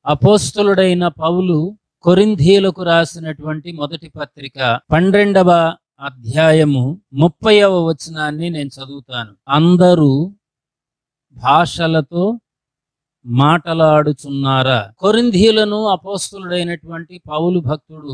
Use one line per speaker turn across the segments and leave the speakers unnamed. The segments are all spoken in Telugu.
అపోస్తులుడైన పౌలు కొరింథీలకు రాసినటువంటి మొదటి పత్రిక పన్నెండవ అధ్యాయము ముప్పైవ వచనాన్ని నేను చదువుతాను అందరూ భాషలతో మాటలాడుచున్నారా కొరింథీలను అపోస్తులుడైనటువంటి పౌలు భక్తుడు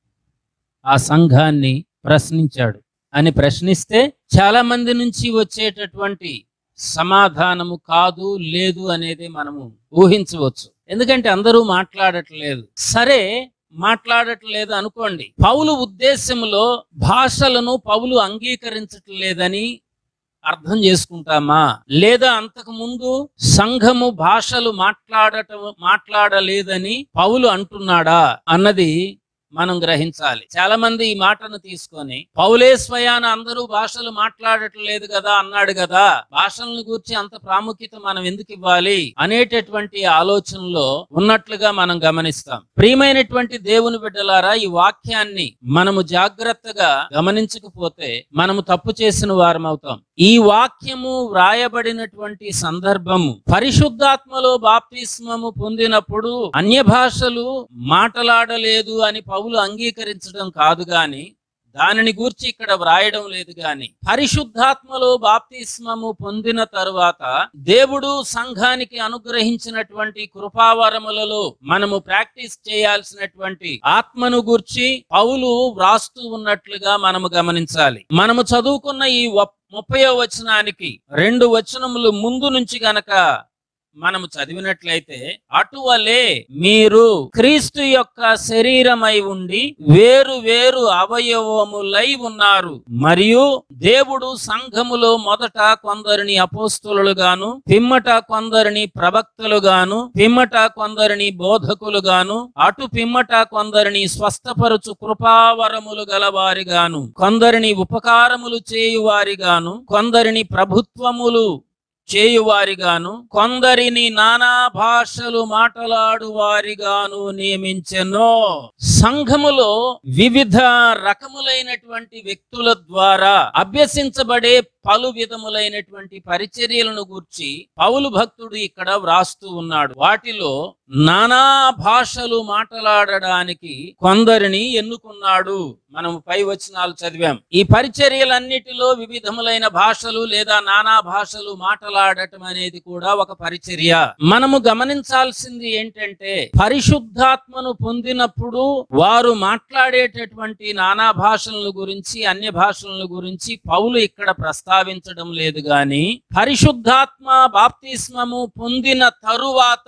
ఆ సంఘాన్ని ప్రశ్నించాడు అని ప్రశ్నిస్తే చాలా మంది నుంచి వచ్చేటటువంటి సమాధానము కాదు లేదు అనేది మనము ఊహించవచ్చు ఎందుకంటే అందరూ మాట్లాడట్లేదు సరే మాట్లాడట్లేదు అనుకోండి పౌలు ఉద్దేశంలో భాషలను పౌలు అంగీకరించట్లేదని అర్థం చేసుకుంటామా లేదా అంతకు ముందు సంఘము భాషలు మాట్లాడటం మాట్లాడలేదని పౌలు అంటున్నాడా అన్నది మనం గ్రహించాలి చాలా మంది ఈ మాటను తీసుకొని పౌలే స్వయాన అందరూ భాషలు మాట్లాడట్లేదు కదా అన్నాడు కదా భాషలను గురించి అంత ప్రాముఖ్యత మనం ఎందుకు ఇవ్వాలి అనేటటువంటి ఆలోచనలో ఉన్నట్లుగా మనం గమనిస్తాం ప్రియమైనటువంటి దేవుని బిడ్డలారా ఈ వాక్యాన్ని మనము జాగ్రత్తగా గమనించకపోతే మనము తప్పు చేసిన వారం అవుతాం ఈ వాక్యము వ్రాయబడినటువంటి సందర్భము పరిశుద్ధాత్మలో బాప్తిస్మము పొందినప్పుడు అన్య భాషలు మాట్లాడలేదు అని పౌలు అంగీకరించడం కాదు గాని దానిని గూర్చి ఇక్కడ వ్రాయడం లేదు గాని పరిశుద్ధాత్మలో బాప్తిస్మము పొందిన తరువాత దేవుడు సంఘానికి అనుగ్రహించినటువంటి కృపావరములలో మనము ప్రాక్టీస్ చేయాల్సినటువంటి ఆత్మను గూర్చి పౌలు వ్రాస్తూ ఉన్నట్లుగా మనము గమనించాలి మనము చదువుకున్న ఈ వ- ముప్పయో వచనానికి రెండు వచనములు ముందు నుంచి గనక మనము చదివినట్లయితే అటువలే మీరు క్రీస్తు యొక్క శరీరమై ఉండి వేరు వేరు అవయవములై ఉన్నారు మరియు దేవుడు సంఘములో మొదట కొందరిని అపోస్తులుగాను పిమ్మట కొందరిని ప్రవక్తలుగాను పిమ్మట కొందరిని బోధకులుగాను అటు పిమ్మట కొందరిని స్వస్థపరచు కృపావరములు గలవారిగాను కొందరిని ఉపకారములు చేయువారిగాను కొందరిని ప్రభుత్వములు చేయువారిగాను కొందరిని నానా భాషలు మాట్లాడు వారిగాను నియమించెను సంఘములో వివిధ రకములైనటువంటి వ్యక్తుల ద్వారా అభ్యసించబడే పలు విధములైనటువంటి పరిచర్యలను గూర్చి పౌలు భక్తుడు ఇక్కడ వ్రాస్తూ ఉన్నాడు వాటిలో నానా భాషలు మాట్లాడడానికి కొందరిని ఎన్నుకున్నాడు మనం పై వచనాలు చదివాం ఈ పరిచర్యలన్నిటిలో వివిధములైన భాషలు లేదా నానా భాషలు మాట్లాడటం అనేది కూడా ఒక పరిచర్య మనము గమనించాల్సింది ఏంటంటే పరిశుద్ధాత్మను పొందినప్పుడు వారు మాట్లాడేటటువంటి నానా భాషలను గురించి అన్య భాషలను గురించి పౌలు ఇక్కడ ప్రస్తావించడం లేదు గాని పరిశుద్ధాత్మ బాప్తిస్మము పొందిన తరువాత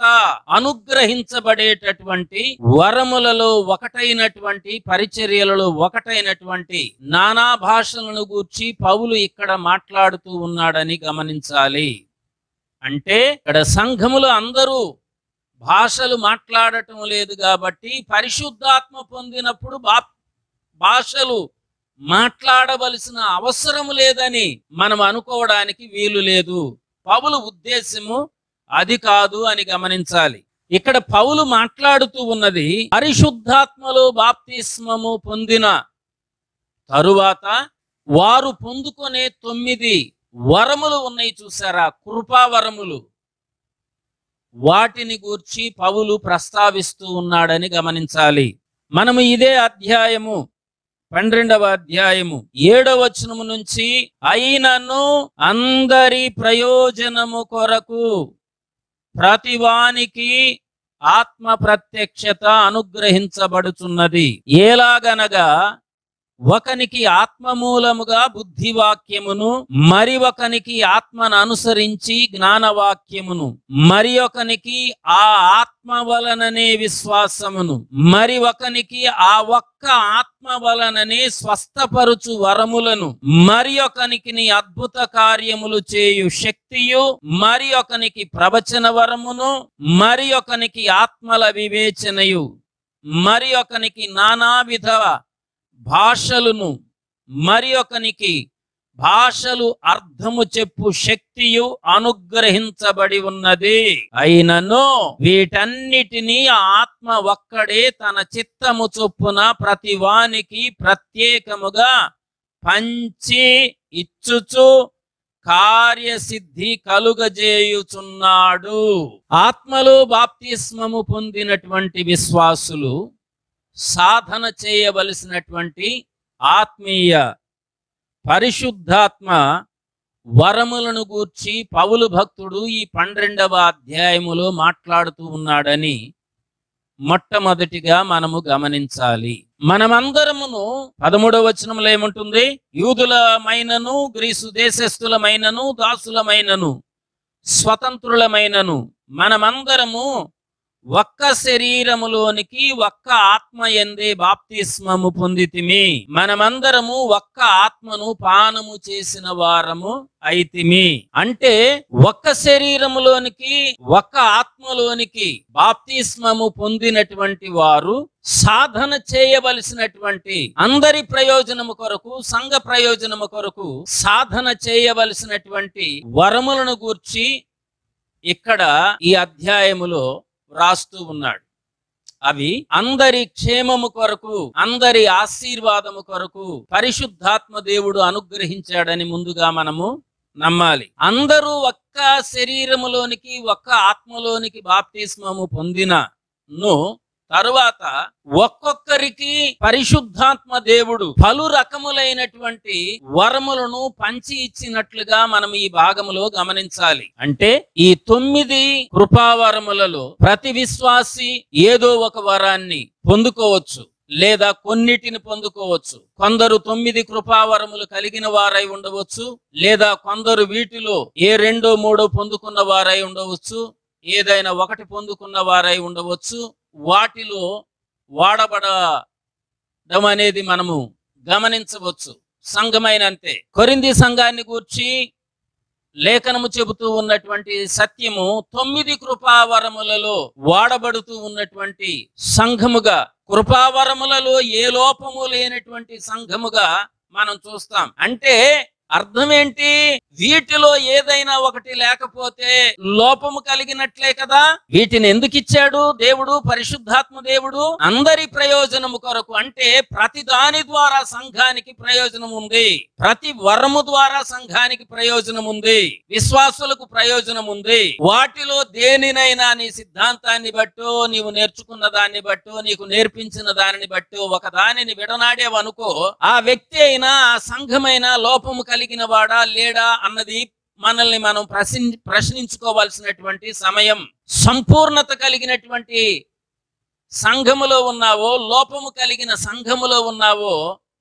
అనుగ్రహించబడేటటువంటి వరములలో ఒకటైనటువంటి పరిచర్యలలో ఒకటైనటువంటి నానా భాషలను గూర్చి పౌలు ఇక్కడ మాట్లాడుతూ ఉన్నాడని గమనించాలి అంటే ఇక్కడ సంఘములు అందరూ భాషలు మాట్లాడటం లేదు కాబట్టి పరిశుద్ధాత్మ పొందినప్పుడు బా భాషలు మాట్లాడవలసిన అవసరం లేదని మనం అనుకోవడానికి వీలు లేదు పౌలు ఉద్దేశము అది కాదు అని గమనించాలి ఇక్కడ పౌలు మాట్లాడుతూ ఉన్నది పరిశుద్ధాత్మలో బాప్తిస్మము పొందిన తరువాత వారు పొందుకునే తొమ్మిది వరములు ఉన్నాయి చూసారా కృపావరములు వాటిని గూర్చి పౌలు ప్రస్తావిస్తూ ఉన్నాడని గమనించాలి మనము ఇదే అధ్యాయము పన్నెండవ అధ్యాయము ఏడవ వచనము నుంచి అయినను అందరి ప్రయోజనము కొరకు ప్రతివానికి ఆత్మ ప్రత్యక్షత అనుగ్రహించబడుచున్నది ఎలాగనగా ఒకనికి ఆత్మ మూలముగా బుద్ధివాక్యమును మరి ఒకనికి ఆత్మను అనుసరించి జ్ఞానవాక్యమును మరి ఒకనికి ఆ ఆత్మ వలననే విశ్వాసమును మరి ఒకనికి ఆ ఒక్క ఆత్మ వలననే స్వస్థపరుచు వరములను మరి ఒకనికి అద్భుత కార్యములు చేయు శక్తియు మరి ఒకనికి ప్రవచన వరమును మరి ఒకనికి ఆత్మల వివేచనయు మరి ఒకనికి నానావిధ భాషలను మరి ఒకనికి భాషలు అర్థము చెప్పు శక్తియు అనుగ్రహించబడి ఉన్నది అయినను వీటన్నిటినీ ఆ ఆత్మ ఒక్కడే తన చిత్తము చొప్పున ప్రతి వానికి ప్రత్యేకముగా పంచి ఇచ్చుచు కార్యసిద్ధి కలుగజేయుచున్నాడు ఆత్మలో బాప్తిస్మము పొందినటువంటి విశ్వాసులు సాధన చేయవలసినటువంటి ఆత్మీయ పరిశుద్ధాత్మ వరములను గూర్చి పౌలు భక్తుడు ఈ పన్నెండవ అధ్యాయములో మాట్లాడుతూ ఉన్నాడని మొట్టమొదటిగా మనము గమనించాలి మనమందరమును పదమూడవ వచనంలో ఏముంటుంది యూదులమైనను గ్రీసు దేశస్థులమైనను దాసులమైనను స్వతంత్రులమైనను మనమందరము ఒక్క శరీరములోనికి ఒక్క ఆత్మ ఎందే బాప్తిస్మము పొందితిమి మనమందరము ఒక్క ఆత్మను పానము చేసిన వారము అయితిమి అంటే ఒక్క శరీరములోనికి ఒక్క ఆత్మలోనికి బాప్తిస్మము పొందినటువంటి వారు సాధన చేయవలసినటువంటి అందరి ప్రయోజనము కొరకు సంఘ ప్రయోజనము కొరకు సాధన చేయవలసినటువంటి వరములను గూర్చి ఇక్కడ ఈ అధ్యాయములో రాస్తూ ఉన్నాడు అవి అందరి క్షేమము కొరకు అందరి ఆశీర్వాదము కొరకు పరిశుద్ధాత్మ దేవుడు అనుగ్రహించాడని ముందుగా మనము నమ్మాలి అందరూ ఒక్క శరీరములోనికి ఒక్క ఆత్మలోనికి బాప్తిస్మము పొందిన ను తరువాత ఒక్కొక్కరికి పరిశుద్ధాత్మ దేవుడు పలు రకములైనటువంటి వరములను పంచి ఇచ్చినట్లుగా మనం ఈ భాగములో గమనించాలి అంటే ఈ తొమ్మిది కృపావరములలో ప్రతి విశ్వాసి ఏదో ఒక వరాన్ని పొందుకోవచ్చు లేదా కొన్నిటిని పొందుకోవచ్చు కొందరు తొమ్మిది కృపావరములు కలిగిన వారై ఉండవచ్చు లేదా కొందరు వీటిలో ఏ రెండో మూడో పొందుకున్న వారై ఉండవచ్చు ఏదైనా ఒకటి పొందుకున్న వారై ఉండవచ్చు వాటిలో వాడబడడం అనేది మనము గమనించవచ్చు సంఘమైనంతే కొరింది సంఘాన్ని గూర్చి లేఖనము చెబుతూ ఉన్నటువంటి సత్యము తొమ్మిది కృపావరములలో వాడబడుతూ ఉన్నటువంటి సంఘముగా కృపావరములలో ఏ లోపము లేనటువంటి సంఘముగా మనం చూస్తాం అంటే అర్థం ఏంటి వీటిలో ఏదైనా ఒకటి లేకపోతే లోపము కలిగినట్లే కదా వీటిని ఎందుకు ఇచ్చాడు దేవుడు పరిశుద్ధాత్మ దేవుడు అందరి ప్రయోజనము కొరకు అంటే ప్రతి దాని ద్వారా సంఘానికి ప్రయోజనం ఉంది ప్రతి వరము ద్వారా సంఘానికి ప్రయోజనం ఉంది విశ్వాసులకు ప్రయోజనం ఉంది వాటిలో దేనినైనా నీ సిద్ధాంతాన్ని బట్టో నీవు నేర్చుకున్న దాన్ని బట్టో నీకు నేర్పించిన దానిని బట్టో ఒక దానిని విడనాడేవనుకో ఆ వ్యక్తి అయినా ఆ సంఘమైనా లోపము కలిగిన వాడా లేడా అన్నది మనల్ని మనం ప్రశ్ని ప్రశ్నించుకోవాల్సినటువంటి సమయం సంపూర్ణత కలిగినటువంటి సంఘములో ఉన్నావో లోపము కలిగిన సంఘములో ఉన్నావో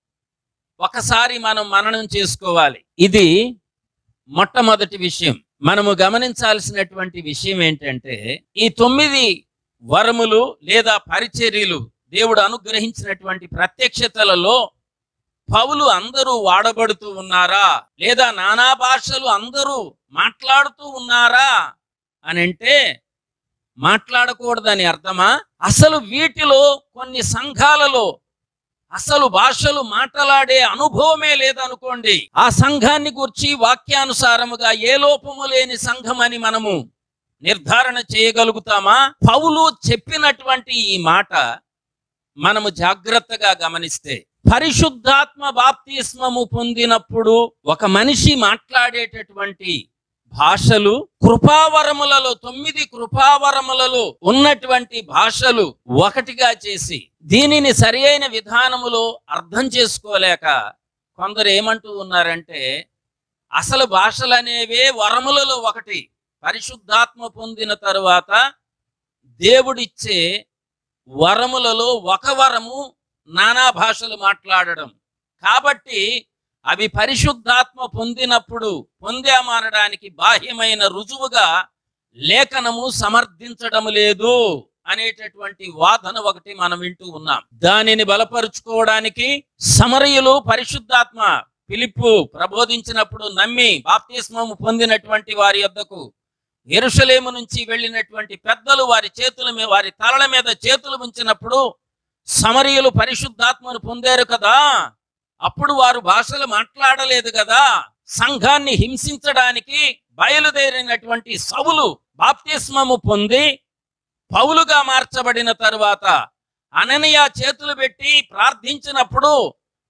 ఒకసారి మనం మననం చేసుకోవాలి ఇది మొట్టమొదటి విషయం మనము గమనించాల్సినటువంటి విషయం ఏంటంటే ఈ తొమ్మిది వరములు లేదా పరిచర్యలు దేవుడు అనుగ్రహించినటువంటి ప్రత్యక్షతలలో పౌలు అందరూ వాడబడుతూ ఉన్నారా లేదా నానా భాషలు అందరూ మాట్లాడుతూ ఉన్నారా అని అంటే మాట్లాడకూడదని అర్థమా అసలు వీటిలో కొన్ని సంఘాలలో అసలు భాషలు మాట్లాడే అనుభవమే లేదనుకోండి ఆ సంఘాన్ని గురించి వాక్యానుసారముగా ఏ లోపము లేని సంఘం అని మనము నిర్ధారణ చేయగలుగుతామా పౌలు చెప్పినటువంటి ఈ మాట మనము జాగ్రత్తగా గమనిస్తే పరిశుద్ధాత్మ బాప్తిస్మము పొందినప్పుడు ఒక మనిషి మాట్లాడేటటువంటి భాషలు కృపావరములలో తొమ్మిది కృపావరములలో ఉన్నటువంటి భాషలు ఒకటిగా చేసి దీనిని సరి అయిన విధానములో అర్థం చేసుకోలేక కొందరు ఏమంటూ ఉన్నారంటే అసలు భాషలు అనేవే వరములలో ఒకటి పరిశుద్ధాత్మ పొందిన తరువాత దేవుడిచ్చే వరములలో ఒక వరము నానా భాషలు మాట్లాడడం కాబట్టి అవి పరిశుద్ధాత్మ పొందినప్పుడు పొందామనడానికి బాహ్యమైన రుజువుగా లేఖనము సమర్థించడం లేదు అనేటటువంటి వాదన ఒకటి మనం వింటూ ఉన్నాం దానిని బలపరుచుకోవడానికి సమరయులు పరిశుద్ధాత్మ పిలుపు ప్రబోధించినప్పుడు నమ్మి బాప్తిస్మము పొందినటువంటి వారి యొద్దకు ఎరుషలేము నుంచి వెళ్ళినటువంటి పెద్దలు వారి చేతుల మీద వారి తలల మీద చేతులు ఉంచినప్పుడు సమరయులు పరిశుద్ధాత్మను పొందారు కదా అప్పుడు వారు భాషలు మాట్లాడలేదు కదా సంఘాన్ని హింసించడానికి బయలుదేరినటువంటి సవులు బాప్తిస్మము పొంది పౌలుగా మార్చబడిన తరువాత అననీయ చేతులు పెట్టి ప్రార్థించినప్పుడు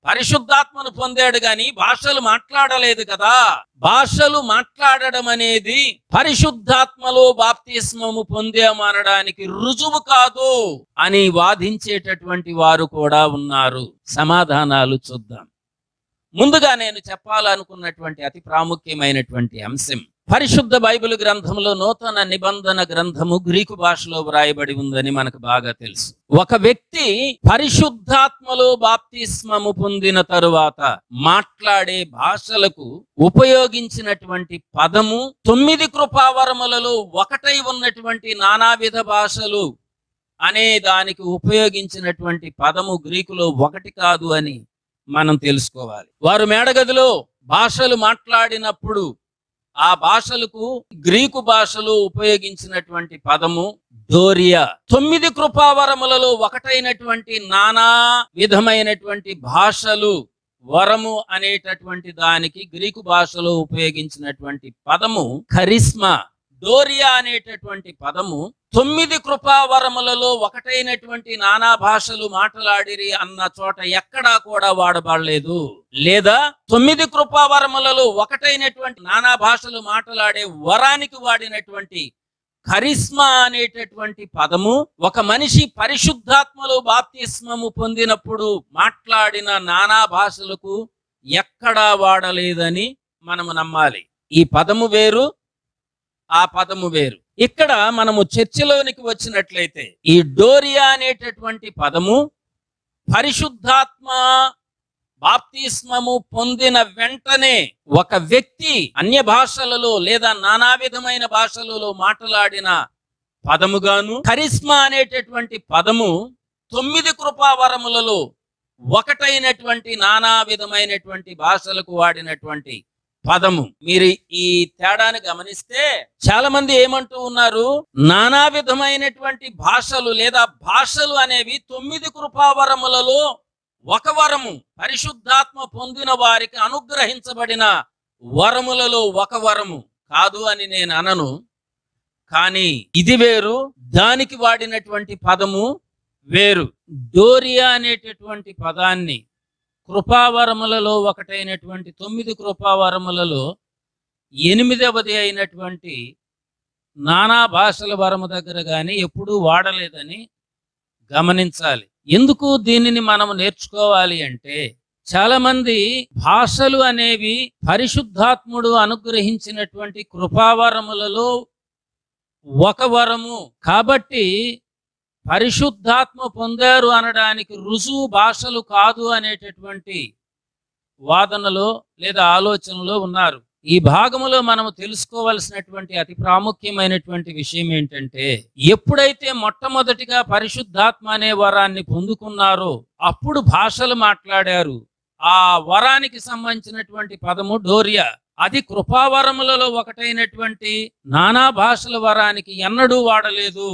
పరిశుద్ధాత్మను పొందాడు గాని భాషలు మాట్లాడలేదు కదా భాషలు మాట్లాడడం అనేది పరిశుద్ధాత్మలో బాప్తిస్మము పొందామనడానికి రుజువు కాదు అని వాదించేటటువంటి వారు కూడా ఉన్నారు సమాధానాలు చూద్దాం ముందుగా నేను చెప్పాలనుకున్నటువంటి అతి ప్రాముఖ్యమైనటువంటి అంశం పరిశుద్ధ బైబిల్ గ్రంథంలో నూతన నిబంధన గ్రంథము గ్రీకు భాషలో వ్రాయబడి ఉందని మనకు బాగా తెలుసు ఒక వ్యక్తి పరిశుద్ధాత్మలో బాప్తిస్మము పొందిన తరువాత మాట్లాడే భాషలకు ఉపయోగించినటువంటి పదము తొమ్మిది కృపావరములలో ఒకటై ఉన్నటువంటి నానావిధ భాషలు అనే దానికి ఉపయోగించినటువంటి పదము గ్రీకులో ఒకటి కాదు అని మనం తెలుసుకోవాలి వారు మేడగదిలో భాషలు మాట్లాడినప్పుడు ఆ భాషలకు గ్రీకు భాషలో ఉపయోగించినటువంటి పదము డోరియా తొమ్మిది కృపావరములలో ఒకటైనటువంటి నానా విధమైనటువంటి భాషలు వరము అనేటటువంటి దానికి గ్రీకు భాషలో ఉపయోగించినటువంటి పదము కరిస్మా డోరియా అనేటటువంటి పదము తొమ్మిది కృపావరములలో ఒకటైనటువంటి నానా భాషలు మాట్లాడిరి అన్న చోట ఎక్కడా కూడా వాడబడలేదు లేదా తొమ్మిది కృపావరములలో ఒకటైనటువంటి నానా భాషలు మాట్లాడే వరానికి వాడినటువంటి కరిస్మా అనేటటువంటి పదము ఒక మనిషి పరిశుద్ధాత్మలో బాప్తిస్మము పొందినప్పుడు మాట్లాడిన నానా భాషలకు ఎక్కడా వాడలేదని మనము నమ్మాలి ఈ పదము వేరు ఆ పదము వేరు ఇక్కడ మనము చర్చలోనికి వచ్చినట్లయితే ఈ డోరియా అనేటటువంటి పదము పరిశుద్ధాత్మ బాప్తిస్మము పొందిన వెంటనే ఒక వ్యక్తి అన్య భాషలలో లేదా నానా విధమైన భాషలలో మాట్లాడిన పదముగాను కరిస్మా అనేటటువంటి పదము తొమ్మిది కృపావరములలో ఒకటైనటువంటి నానా విధమైనటువంటి భాషలకు వాడినటువంటి పదము మీరు ఈ తేడాని గమనిస్తే చాలా మంది ఏమంటూ ఉన్నారు నానా విధమైనటువంటి భాషలు లేదా భాషలు అనేవి తొమ్మిది కృపావరములలో ఒక వరము పరిశుద్ధాత్మ పొందిన వారికి అనుగ్రహించబడిన వరములలో ఒక వరము కాదు అని నేను అనను కానీ ఇది వేరు దానికి వాడినటువంటి పదము వేరు డోరియా అనేటటువంటి పదాన్ని కృపావరములలో ఒకటైనటువంటి తొమ్మిది కృపావరములలో ఎనిమిదవది అయినటువంటి నానా భాషల వరము దగ్గర కానీ ఎప్పుడూ వాడలేదని గమనించాలి ఎందుకు దీనిని మనం నేర్చుకోవాలి అంటే చాలా మంది భాషలు అనేవి పరిశుద్ధాత్ముడు అనుగ్రహించినటువంటి కృపావరములలో ఒక వరము కాబట్టి పరిశుద్ధాత్మ పొందారు అనడానికి రుజువు భాషలు కాదు అనేటటువంటి వాదనలో లేదా ఆలోచనలో ఉన్నారు ఈ భాగములో మనము తెలుసుకోవలసినటువంటి అతి ప్రాముఖ్యమైనటువంటి విషయం ఏంటంటే ఎప్పుడైతే మొట్టమొదటిగా పరిశుద్ధాత్మ అనే వరాన్ని పొందుకున్నారో అప్పుడు భాషలు మాట్లాడారు ఆ వరానికి సంబంధించినటువంటి పదము డోరియా అది కృపావరములలో ఒకటైనటువంటి నానా భాషల వరానికి ఎన్నడూ వాడలేదు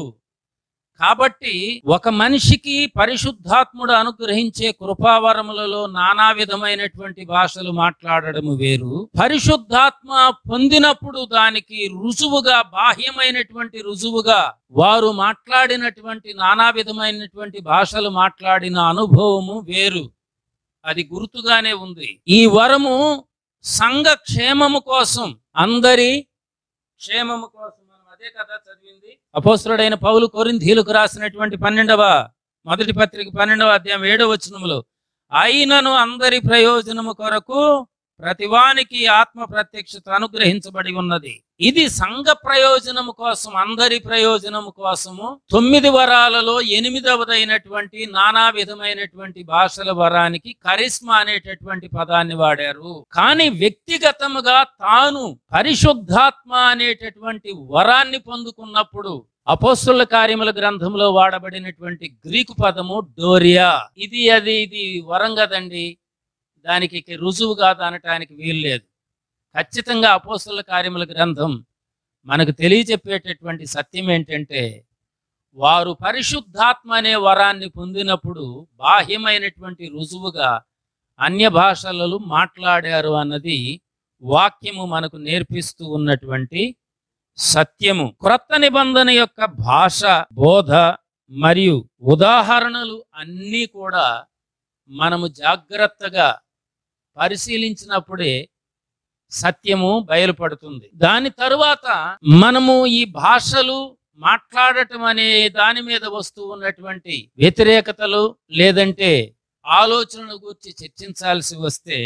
కాబట్టి ఒక మనిషికి పరిశుద్ధాత్ముడు అనుగ్రహించే కృపావరములలో నానా విధమైనటువంటి భాషలు మాట్లాడడము వేరు పరిశుద్ధాత్మ పొందినప్పుడు దానికి రుజువుగా బాహ్యమైనటువంటి రుజువుగా వారు మాట్లాడినటువంటి నానా విధమైనటువంటి భాషలు మాట్లాడిన అనుభవము వేరు అది గుర్తుగానే ఉంది ఈ వరము సంఘ క్షేమము కోసం అందరి క్షేమము కోసం మనం అదే కదా చదివింది అపోస్తుడైన పౌలు కొరింథీలకు రాసినటువంటి పన్నెండవ మొదటి పత్రిక పన్నెండవ అధ్యాయం ఏడవ వచనములో అయినను అందరి ప్రయోజనము కొరకు ప్రతివానికి ఆత్మ ప్రత్యక్షత అనుగ్రహించబడి ఉన్నది ఇది సంఘ ప్రయోజనము కోసం అందరి ప్రయోజనము కోసము తొమ్మిది వరాలలో ఎనిమిదవదైనటువంటి నానా విధమైనటువంటి భాషల వరానికి కరిస్మా అనేటటువంటి పదాన్ని వాడారు కానీ వ్యక్తిగతముగా తాను పరిశుద్ధాత్మ అనేటటువంటి వరాన్ని పొందుకున్నప్పుడు అపోస్తుల కార్యముల గ్రంథంలో వాడబడినటువంటి గ్రీకు పదము డోరియా ఇది అది ఇది వరం కదండి దానికి ఇక రుజువు కాదు అనటానికి వీలు లేదు ఖచ్చితంగా అపోస్తుల కార్యముల గ్రంథం మనకు తెలియచెప్పేటటువంటి సత్యం ఏంటంటే వారు పరిశుద్ధాత్మ అనే వరాన్ని పొందినప్పుడు బాహ్యమైనటువంటి రుజువుగా అన్య భాషలలో మాట్లాడారు అన్నది వాక్యము మనకు నేర్పిస్తూ ఉన్నటువంటి సత్యము క్రొత్త నిబంధన యొక్క భాష బోధ మరియు ఉదాహరణలు అన్నీ కూడా మనము జాగ్రత్తగా పరిశీలించినప్పుడే సత్యము బయలుపడుతుంది దాని తరువాత మనము ఈ భాషలు మాట్లాడటం అనే దాని మీద వస్తూ ఉన్నటువంటి వ్యతిరేకతలు లేదంటే ఆలోచనల గురించి చర్చించాల్సి వస్తే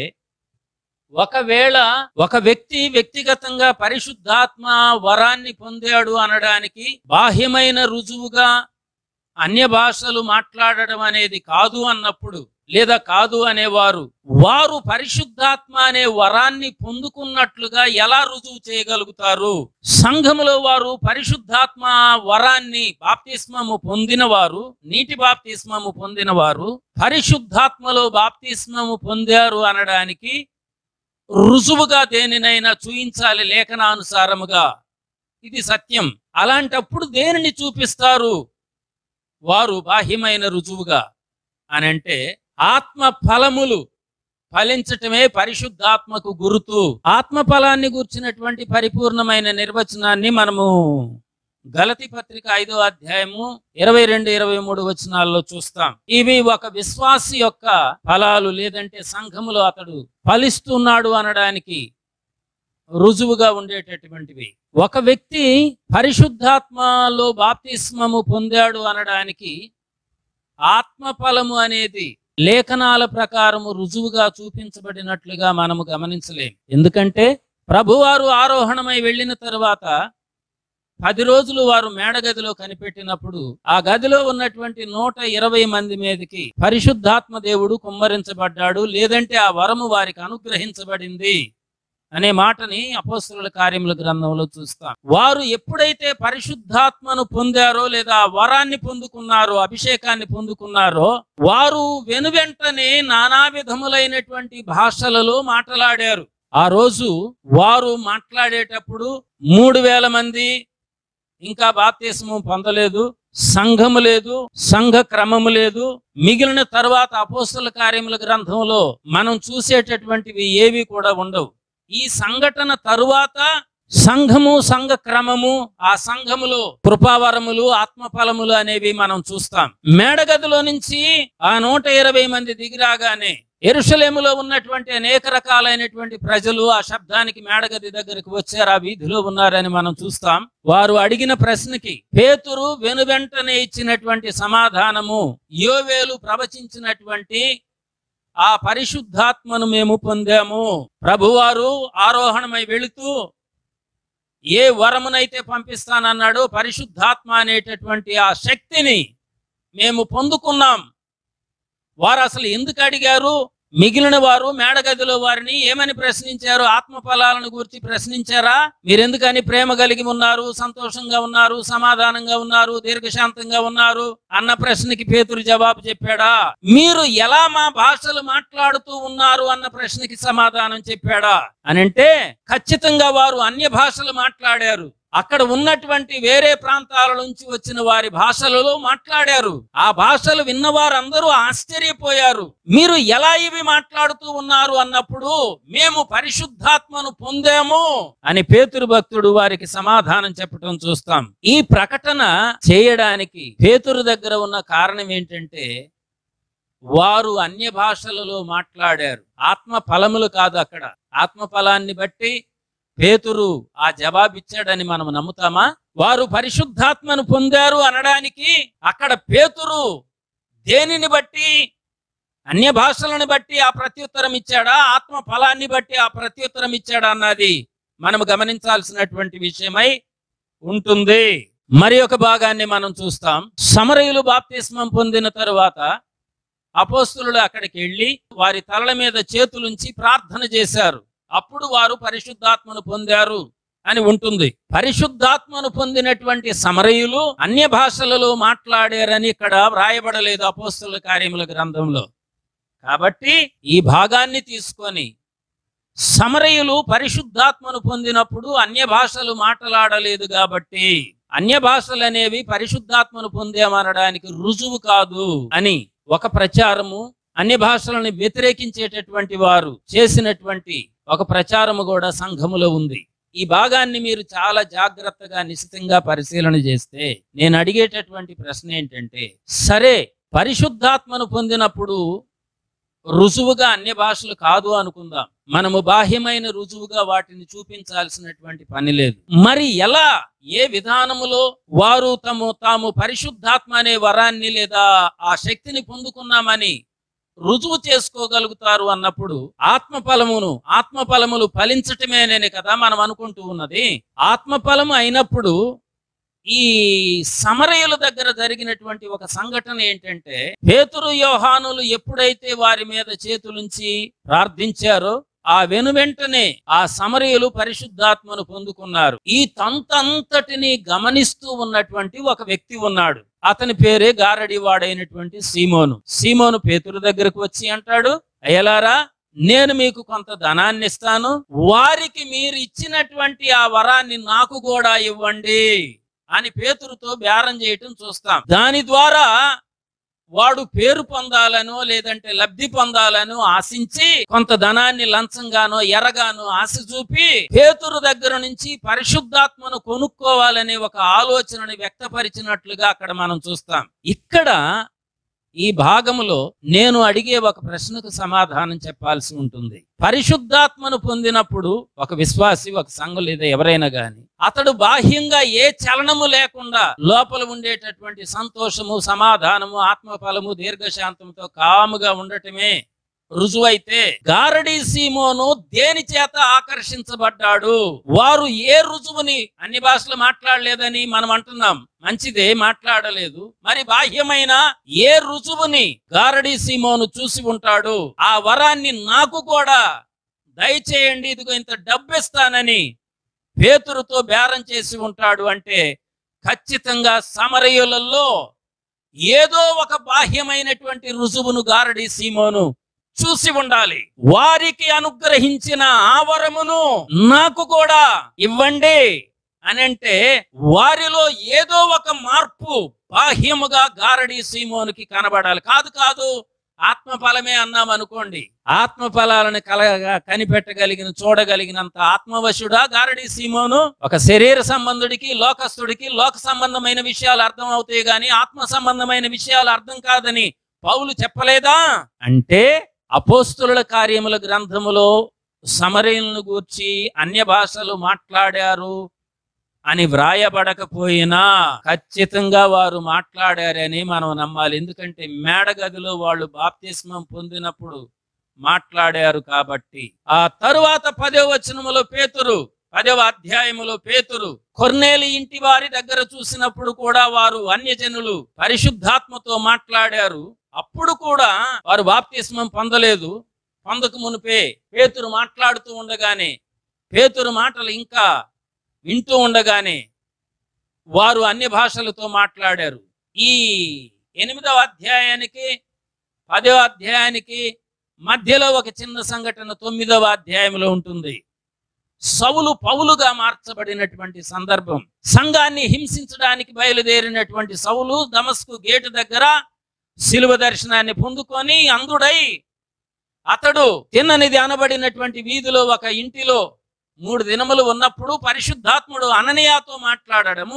ఒకవేళ ఒక వ్యక్తి వ్యక్తిగతంగా పరిశుద్ధాత్మ వరాన్ని పొందాడు అనడానికి బాహ్యమైన రుజువుగా అన్య భాషలు మాట్లాడడం అనేది కాదు అన్నప్పుడు లేదా కాదు అనేవారు వారు పరిశుద్ధాత్మ అనే వరాన్ని పొందుకున్నట్లుగా ఎలా రుజువు చేయగలుగుతారు సంఘములో వారు పరిశుద్ధాత్మ వరాన్ని బాప్తిస్మము పొందినవారు నీటి బాప్తిస్మము పొందినవారు పరిశుద్ధాత్మలో బాప్తిస్మము పొందారు అనడానికి రుజువుగా దేనినైనా చూయించాలి లేఖనానుసారముగా ఇది సత్యం అలాంటప్పుడు దేనిని చూపిస్తారు వారు బాహ్యమైన రుజువుగా అని అంటే ఆత్మ ఫలములు ఫలించటమే పరిశుద్ధాత్మకు గురుతు ఆత్మ ఫలాన్ని గుర్చినటువంటి పరిపూర్ణమైన నిర్వచనాన్ని మనము గలతి పత్రిక ఐదో అధ్యాయము ఇరవై రెండు ఇరవై మూడు వచనాల్లో చూస్తాం ఇవి ఒక విశ్వాసి యొక్క ఫలాలు లేదంటే సంఘములో అతడు ఫలిస్తున్నాడు అనడానికి రుజువుగా ఉండేటటువంటివి ఒక వ్యక్తి పరిశుద్ధాత్మలో బాప్తిస్మము పొందాడు అనడానికి ఆత్మ ఫలము అనేది లేఖనాల ప్రకారము రుజువుగా చూపించబడినట్లుగా మనము గమనించలేం ఎందుకంటే ప్రభువారు ఆరోహణమై వెళ్ళిన తరువాత పది రోజులు వారు మేడగదిలో కనిపెట్టినప్పుడు ఆ గదిలో ఉన్నటువంటి నూట ఇరవై మంది మీదకి పరిశుద్ధాత్మ దేవుడు కుమ్మరించబడ్డాడు లేదంటే ఆ వరము వారికి అనుగ్రహించబడింది అనే మాటని అపోస్తుల కార్యముల గ్రంథంలో చూస్తాం వారు ఎప్పుడైతే పరిశుద్ధాత్మను పొందారో లేదా ఆ వరాన్ని పొందుకున్నారో అభిషేకాన్ని పొందుకున్నారో వారు వెనువెంటనే నానా విధములైనటువంటి భాషలలో మాట్లాడారు ఆ రోజు వారు మాట్లాడేటప్పుడు మూడు వేల మంది ఇంకా బాప్తీసము పొందలేదు సంఘము లేదు సంఘ క్రమము లేదు మిగిలిన తర్వాత అపోస్తుల కార్యముల గ్రంథంలో మనం చూసేటటువంటివి ఏవి కూడా ఉండవు ఈ సంఘటన తరువాత సంఘము సంఘ క్రమము ఆ సంఘములో కృపావరములు ఆత్మఫలములు అనేవి మనం చూస్తాం మేడగదిలో నుంచి ఆ నూట ఇరవై మంది దిగిరాగానే ఎరుషలేములో ఉన్నటువంటి అనేక రకాలైనటువంటి ప్రజలు ఆ శబ్దానికి మేడగది దగ్గరికి వచ్చారు ఆ వీధిలో ఉన్నారని మనం చూస్తాం వారు అడిగిన ప్రశ్నకి పేతురు వెనువెంటనే ఇచ్చినటువంటి సమాధానము యోవేలు ప్రవచించినటువంటి ఆ పరిశుద్ధాత్మను మేము పొందాము ప్రభువారు ఆరోహణమై వెళుతూ ఏ వరమునైతే పంపిస్తానన్నాడో పరిశుద్ధాత్మ అనేటటువంటి ఆ శక్తిని మేము పొందుకున్నాం వారు అసలు ఎందుకు అడిగారు మిగిలిన వారు మేడగదిలో వారిని ఏమని ప్రశ్నించారు ఆత్మ ఫలాలను గురించి ప్రశ్నించారా మీరెందుకని ప్రేమ కలిగి ఉన్నారు సంతోషంగా ఉన్నారు సమాధానంగా ఉన్నారు దీర్ఘశాంతంగా ఉన్నారు అన్న ప్రశ్నకి పేతురు జవాబు చెప్పాడా మీరు ఎలా మా భాషలు మాట్లాడుతూ ఉన్నారు అన్న ప్రశ్నకి సమాధానం చెప్పాడా అనంటే ఖచ్చితంగా వారు అన్య భాషలు మాట్లాడారు అక్కడ ఉన్నటువంటి వేరే ప్రాంతాల నుంచి వచ్చిన వారి భాషలలో మాట్లాడారు ఆ భాషలు విన్నవారందరూ ఆశ్చర్యపోయారు మీరు ఎలా ఇవి మాట్లాడుతూ ఉన్నారు అన్నప్పుడు మేము పరిశుద్ధాత్మను పొందాము అని పేతురు భక్తుడు వారికి సమాధానం చెప్పటం చూస్తాం ఈ ప్రకటన చేయడానికి పేతురు దగ్గర ఉన్న కారణం ఏంటంటే వారు అన్య భాషలలో మాట్లాడారు ఆత్మ ఫలములు కాదు అక్కడ ఆత్మ ఫలాన్ని బట్టి పేతురు ఆ జవాబిచ్చాడని మనం నమ్ముతామా వారు పరిశుద్ధాత్మను పొందారు అనడానికి అక్కడ పేతురు దేనిని బట్టి అన్య భాషలను బట్టి ఆ ప్రత్యుత్తరం ఇచ్చాడా ఆత్మ ఫలాన్ని బట్టి ఆ ప్రత్యుత్తరం ఇచ్చాడా అన్నది మనం గమనించాల్సినటువంటి విషయమై ఉంటుంది మరి ఒక భాగాన్ని మనం చూస్తాం సమరయులు బాప్తిస్మం పొందిన తరువాత అపోస్తులు అక్కడికి వెళ్ళి వారి తలల మీద చేతులుంచి ప్రార్థన చేశారు అప్పుడు వారు పరిశుద్ధాత్మను పొందారు అని ఉంటుంది పరిశుద్ధాత్మను పొందినటువంటి సమరయులు అన్య భాషలలో మాట్లాడారని ఇక్కడ వ్రాయబడలేదు అపోస్తుల కార్యముల గ్రంథంలో కాబట్టి ఈ భాగాన్ని తీసుకొని సమరయులు పరిశుద్ధాత్మను పొందినప్పుడు అన్య భాషలు మాట్లాడలేదు కాబట్టి అన్య భాషలు అనేవి పరిశుద్ధాత్మను పొందామనడానికి రుజువు కాదు అని ఒక ప్రచారము అన్య భాషలను వ్యతిరేకించేటటువంటి వారు చేసినటువంటి ఒక ప్రచారము కూడా సంఘములో ఉంది ఈ భాగాన్ని మీరు చాలా జాగ్రత్తగా నిశ్చితంగా పరిశీలన చేస్తే నేను అడిగేటటువంటి ప్రశ్న ఏంటంటే సరే పరిశుద్ధాత్మను పొందినప్పుడు రుజువుగా అన్య భాషలు కాదు అనుకుందాం మనము బాహ్యమైన రుజువుగా వాటిని చూపించాల్సినటువంటి పని లేదు మరి ఎలా ఏ విధానములో వారు తము తాము పరిశుద్ధాత్మ అనే వరాన్ని లేదా ఆ శక్తిని పొందుకున్నామని రుజువు చేసుకోగలుగుతారు అన్నప్పుడు ఆత్మఫలమును ఆత్మఫలములు ఫలించటమేనే కదా మనం అనుకుంటూ ఉన్నది ఆత్మఫలము అయినప్పుడు ఈ సమరయుల దగ్గర జరిగినటువంటి ఒక సంఘటన ఏంటంటే పేతురు యోహానులు ఎప్పుడైతే వారి మీద చేతులుంచి ప్రార్థించారో ఆ వెను వెంటనే ఆ సమరయులు పరిశుద్ధాత్మను పొందుకున్నారు ఈ తంతంతటిని గమనిస్తూ ఉన్నటువంటి ఒక వ్యక్తి ఉన్నాడు అతని పేరే గారడి వాడైనటువంటి సీమోను సీమోను పేతురు దగ్గరకు వచ్చి అంటాడు అయ్యలారా నేను మీకు కొంత ధనాన్ని ఇస్తాను వారికి మీరు ఇచ్చినటువంటి ఆ వరాన్ని నాకు కూడా ఇవ్వండి అని పేతురుతో బేరం చేయటం చూస్తాం దాని ద్వారా వాడు పేరు పొందాలనో లేదంటే లబ్ధి పొందాలనో ఆశించి కొంత ధనాన్ని లంచంగానో ఎరగానో ఆశ చూపి పేతురు దగ్గర నుంచి పరిశుద్ధాత్మను కొనుక్కోవాలనే ఒక ఆలోచనని వ్యక్తపరిచినట్లుగా అక్కడ మనం చూస్తాం ఇక్కడ ఈ భాగములో నేను అడిగే ఒక ప్రశ్నకు సమాధానం చెప్పాల్సి ఉంటుంది పరిశుద్ధాత్మను పొందినప్పుడు ఒక విశ్వాసి ఒక సంఘం లేదా ఎవరైనా గాని అతడు బాహ్యంగా ఏ చలనము లేకుండా లోపల ఉండేటటువంటి సంతోషము సమాధానము ఆత్మఫలము దీర్ఘశాంతంతో కాముగా ఉండటమే రుజువైతే గారడీ సీమోను దేని చేత ఆకర్షించబడ్డాడు వారు ఏ రుజువుని అన్ని భాషలు మాట్లాడలేదని మనం అంటున్నాం మంచిదే మాట్లాడలేదు మరి బాహ్యమైన ఏ రుజువుని గారడీ సీమోను చూసి ఉంటాడు ఆ వరాన్ని నాకు కూడా దయచేయండి ఇదిగో ఇంత డబ్బు ఇస్తానని పేతురుతో బేరం చేసి ఉంటాడు అంటే ఖచ్చితంగా సమరయులలో ఏదో ఒక బాహ్యమైనటువంటి రుజువును గారడీ సీమోను చూసి ఉండాలి వారికి అనుగ్రహించిన ఆవరమును నాకు కూడా ఇవ్వండి అని అంటే వారిలో ఏదో ఒక మార్పు బాహ్యముగా గారడి సీమోనికి కనబడాలి కాదు కాదు ఆత్మఫలమే అన్నాం అనుకోండి ఆత్మఫలాలను కలగా కనిపెట్టగలిగిన చూడగలిగినంత ఆత్మవశుడా గారడి సీమోను ఒక శరీర సంబంధుడికి లోకస్తుడికి లోక సంబంధమైన విషయాలు అర్థం అవుతాయి గాని ఆత్మ సంబంధమైన విషయాలు అర్థం కాదని పౌలు చెప్పలేదా అంటే అపోస్తుల కార్యముల గ్రంథములో సమరయులను గూర్చి అన్య భాషలు మాట్లాడారు అని వ్రాయబడకపోయినా ఖచ్చితంగా వారు మాట్లాడారని మనం నమ్మాలి ఎందుకంటే మేడగదిలో వాళ్ళు బాప్తిస్మం పొందినప్పుడు మాట్లాడారు కాబట్టి ఆ తరువాత పదవ వచనములో పేతురు పదవ అధ్యాయములో పేతురు కొర్నేలి ఇంటి వారి దగ్గర చూసినప్పుడు కూడా వారు అన్యజనులు పరిశుద్ధాత్మతో మాట్లాడారు అప్పుడు కూడా వారు బాప్తిస్మం పొందలేదు పొందక మునిపే పేతురు మాట్లాడుతూ ఉండగానే పేతురు మాటలు ఇంకా వింటూ ఉండగానే వారు అన్ని భాషలతో మాట్లాడారు ఈ ఎనిమిదవ అధ్యాయానికి పదవ అధ్యాయానికి మధ్యలో ఒక చిన్న సంఘటన తొమ్మిదవ అధ్యాయంలో ఉంటుంది సౌలు పౌలుగా మార్చబడినటువంటి సందర్భం సంఘాన్ని హింసించడానికి బయలుదేరినటువంటి సౌలు దమస్కు గేటు దగ్గర శిలువ దర్శనాన్ని పొందుకొని అందుడై అతడు తిన్ననిది అనబడినటువంటి వీధిలో ఒక ఇంటిలో మూడు దినములు ఉన్నప్పుడు పరిశుద్ధాత్ముడు అననీయాతో మాట్లాడడము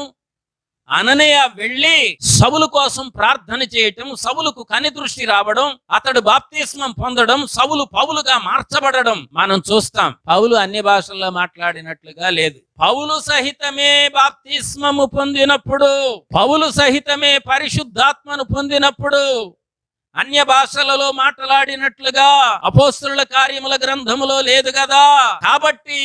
అననయ వెళ్ళి సవులు కోసం ప్రార్థన చేయటం సవులకు కని దృష్టి రావడం అతడు బాప్తిస్మం పొందడం సవులు పౌలుగా మార్చబడడం మనం చూస్తాం పౌలు అన్ని భాషల్లో మాట్లాడినట్లుగా లేదు పౌలు సహితమే బాప్తిస్మము పొందినప్పుడు పౌలు సహితమే పరిశుద్ధాత్మను పొందినప్పుడు అన్య భాషలలో మాట్లాడినట్లుగా అపోస్తుల కార్యముల గ్రంథములో లేదు కదా కాబట్టి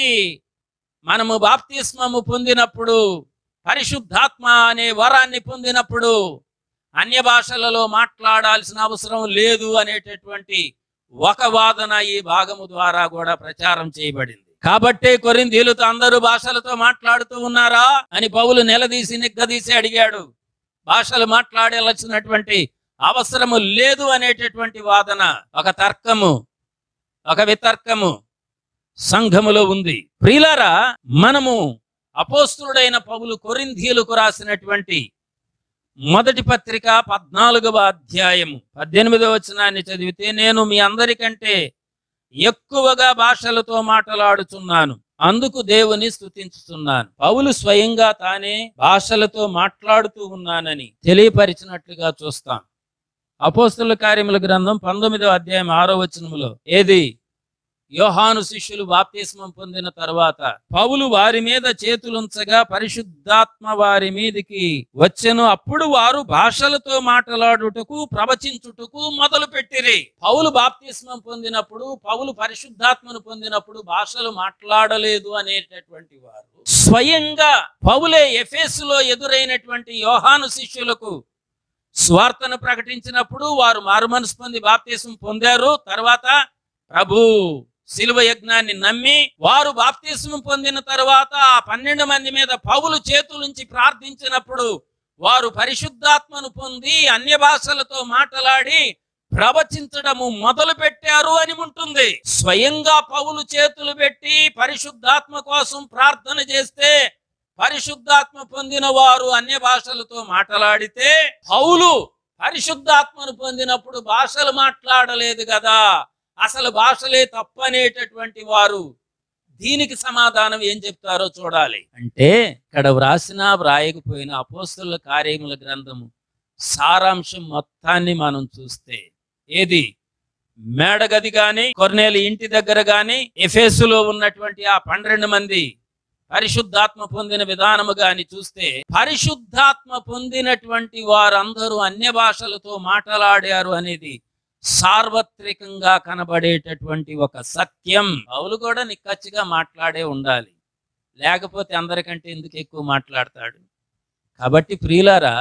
మనము బాప్తిస్మము పొందినప్పుడు పరిశుద్ధాత్మ అనే వరాన్ని పొందినప్పుడు అన్య భాషలలో మాట్లాడాల్సిన అవసరం లేదు అనేటటువంటి ఒక వాదన ఈ భాగము ద్వారా కూడా ప్రచారం చేయబడింది కాబట్టే కొరిందీలుతో అందరూ భాషలతో మాట్లాడుతూ ఉన్నారా అని పౌలు నిలదీసి నిగ్గదీసి అడిగాడు భాషలు మాట్లాడాల్సినటువంటి అవసరము లేదు అనేటటువంటి వాదన ఒక తర్కము ఒక వితర్కము సంఘములో ఉంది ప్రియులారా మనము అపోస్తుడైన పౌలు కొరింథీయులకు రాసినటువంటి మొదటి పత్రిక పద్నాలుగవ అధ్యాయము పద్దెనిమిదవ వచనాన్ని చదివితే నేను మీ అందరికంటే ఎక్కువగా భాషలతో మాట్లాడుచున్నాను అందుకు దేవుని స్తుతించుతున్నాను పౌలు స్వయంగా తానే భాషలతో మాట్లాడుతూ ఉన్నానని తెలియపరిచినట్లుగా చూస్తాం అపోస్తుల కార్యముల గ్రంథం పంతొమ్మిదవ అధ్యాయం ఆరో వచనములో ఏది యోహాను శిష్యులు బాప్తిస్మం పొందిన తర్వాత పౌలు వారి మీద చేతులుంచగా పరిశుద్ధాత్మ వారి మీదికి వచ్చెను అప్పుడు వారు భాషలతో మాట్లాడుటకు ప్రవచించుటకు మొదలు పెట్టిరి పౌలు బాప్తిస్మం పొందినప్పుడు పౌలు పరిశుద్ధాత్మను పొందినప్పుడు భాషలు మాట్లాడలేదు అనేటటువంటి వారు స్వయంగా పౌలే ఎఫెసులో ఎదురైనటువంటి యోహాను శిష్యులకు స్వార్థను ప్రకటించినప్పుడు వారు మారుమనసు పొంది బాప్తిస్మం పొందారు తర్వాత ప్రభు శిలువ యజ్ఞాన్ని నమ్మి వారు బాప్తిస్మం పొందిన తర్వాత ఆ పన్నెండు మంది మీద పౌలు చేతులుంచి ప్రార్థించినప్పుడు వారు పరిశుద్ధాత్మను పొంది అన్య భాషలతో మాట్లాడి ప్రవచించడము మొదలు పెట్టారు అని ఉంటుంది స్వయంగా పౌలు చేతులు పెట్టి పరిశుద్ధాత్మ కోసం ప్రార్థన చేస్తే పరిశుద్ధాత్మ పొందిన వారు అన్య భాషలతో మాట్లాడితే పౌలు పరిశుద్ధాత్మను పొందినప్పుడు భాషలు మాట్లాడలేదు కదా అసలు భాషలే తప్పనేటటువంటి వారు దీనికి సమాధానం ఏం చెప్తారో చూడాలి అంటే ఇక్కడ వ్రాసినా వ్రాయకపోయిన అపోస్తుల కార్యముల గ్రంథము సారాంశం మొత్తాన్ని మనం చూస్తే ఏది మేడగది గాని కొర్నేలి ఇంటి దగ్గర గాని ఎఫేసులో ఉన్నటువంటి ఆ పన్నెండు మంది పరిశుద్ధాత్మ పొందిన విధానము గాని చూస్తే పరిశుద్ధాత్మ పొందినటువంటి వారందరూ అన్య భాషలతో మాట్లాడారు అనేది సార్వత్రికంగా కనబడేటటువంటి ఒక సత్యం పౌలు కూడా నిక్కచ్చిగా మాట్లాడే ఉండాలి లేకపోతే అందరికంటే ఎందుకు ఎక్కువ మాట్లాడతాడు కాబట్టి ప్రియులారా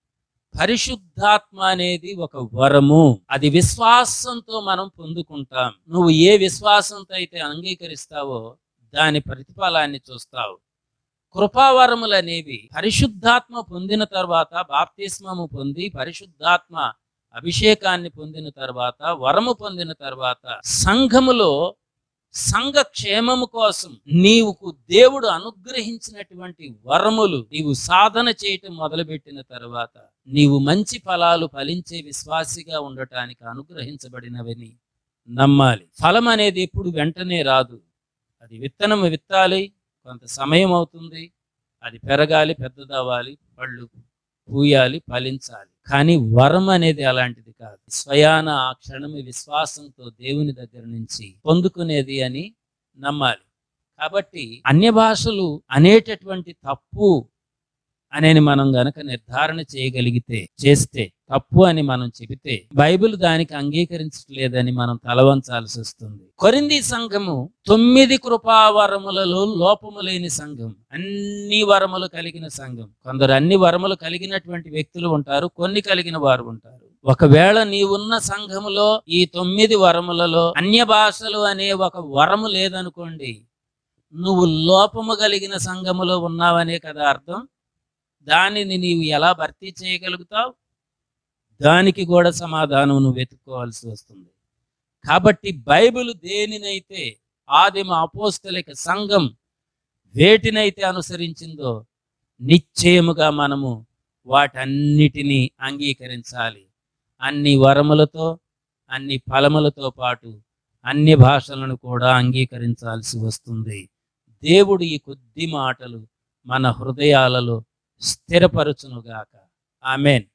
పరిశుద్ధాత్మ అనేది ఒక వరము అది విశ్వాసంతో మనం పొందుకుంటాం నువ్వు ఏ విశ్వాసంతో అయితే అంగీకరిస్తావో దాని ప్రతిఫలాన్ని చూస్తావు కృపావరములు అనేవి పరిశుద్ధాత్మ పొందిన తర్వాత బాప్తిస్మము పొంది పరిశుద్ధాత్మ అభిషేకాన్ని పొందిన తర్వాత వరము పొందిన తర్వాత సంఘములో సంఘ క్షేమము కోసం నీవుకు దేవుడు అనుగ్రహించినటువంటి వరములు నీవు సాధన చేయటం మొదలుపెట్టిన తర్వాత నీవు మంచి ఫలాలు ఫలించే విశ్వాసిగా ఉండటానికి అనుగ్రహించబడినవని నమ్మాలి ఫలం అనేది ఎప్పుడు వెంటనే రాదు అది విత్తనం విత్తాలి కొంత సమయం అవుతుంది అది పెరగాలి పెద్దదవ్వాలి పళ్ళు పూయాలి ఫలించాలి కానీ వరం అనేది అలాంటిది కాదు స్వయాన ఆ క్షణము విశ్వాసంతో దేవుని దగ్గర నుంచి పొందుకునేది అని నమ్మాలి కాబట్టి అన్య భాషలు అనేటటువంటి తప్పు అనేది మనం గనక నిర్ధారణ చేయగలిగితే చేస్తే తప్పు అని మనం చెబితే బైబిల్ దానికి అంగీకరించట్లేదని మనం తలవంచాల్సి వస్తుంది కొరింది సంఘము తొమ్మిది కృపావరములలో లోపము లేని సంఘం అన్ని వరములు కలిగిన సంఘం కొందరు అన్ని వరములు కలిగినటువంటి వ్యక్తులు ఉంటారు కొన్ని కలిగిన వారు ఉంటారు ఒకవేళ నీవున్న సంఘములో ఈ తొమ్మిది వరములలో అన్య భాషలు అనే ఒక వరము లేదనుకోండి నువ్వు లోపము కలిగిన సంఘములో ఉన్నావనే కదా అర్థం దానిని నీవు ఎలా భర్తీ చేయగలుగుతావు దానికి కూడా సమాధానం నువ్వు వెతుక్కోవాల్సి వస్తుంది కాబట్టి బైబిల్ దేనినైతే ఆదిమ అపోస్తలిక సంఘం వేటినైతే అనుసరించిందో నిశ్చయముగా మనము వాటన్నిటినీ అంగీకరించాలి అన్ని వరములతో అన్ని ఫలములతో పాటు అన్ని భాషలను కూడా అంగీకరించాల్సి వస్తుంది దేవుడు ఈ కొద్ది మాటలు మన హృదయాలలో స్థిరపరచునుగాక ఆమెన్